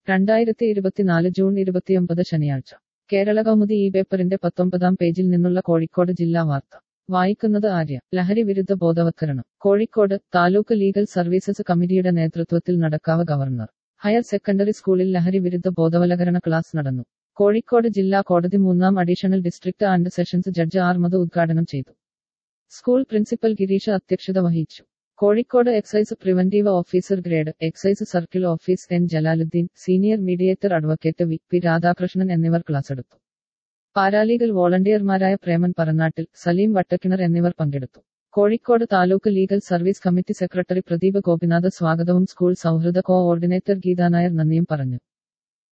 രണ്ടായിരത്തി ഇരുപത്തിനാല് ജൂൺ ഇരുപത്തിയൊമ്പത് ശനിയാഴ്ച കേരള കൗമുദി ഈ പേപ്പറിന്റെ പത്തൊമ്പതാം പേജിൽ നിന്നുള്ള കോഴിക്കോട് ജില്ലാ വാർത്ത വായിക്കുന്നത് ആര്യ ലഹരി വിരുദ്ധ ബോധവത്കരണം കോഴിക്കോട് താലൂക്ക് ലീഗൽ സർവീസസ് കമ്മിറ്റിയുടെ നേതൃത്വത്തിൽ നടക്കാവ് ഗവർണർ ഹയർ സെക്കൻഡറി സ്കൂളിൽ ലഹരി വിരുദ്ധ ബോധവൽക്കരണ ക്ലാസ് നടന്നു കോഴിക്കോട് ജില്ലാ കോടതി മൂന്നാം additional district and sessions judge R Madhu ഉദ്ഘാടനം ചെയ്തു സ്കൂൾ പ്രിൻസിപ്പൽ ഗിരീഷ് അധ്യക്ഷത വഹിച്ചു Kozhikode excise preventive officer grade excise circle office N Jalaluddin senior mediator advocate V P Radhakrishnan എന്നിവർ ക്ലാസ് എടുത്തു പാരാലീഗൽ വോളണ്ടിയർമാരായ പ്രേമൻ പറനാട്ടിൽ സലീം വട്ടക്കിണർ എന്നിവർ പങ്കെടുത്തു Kozhikode taluk legal service committee secretary Pradeep Gopinath സ്വാഗതവും സ്കൂൾ സൗഹൃദ കോഓർഡിനേറ്റർ ഗീതാനായർ നന്ദിയും പറഞ്ഞു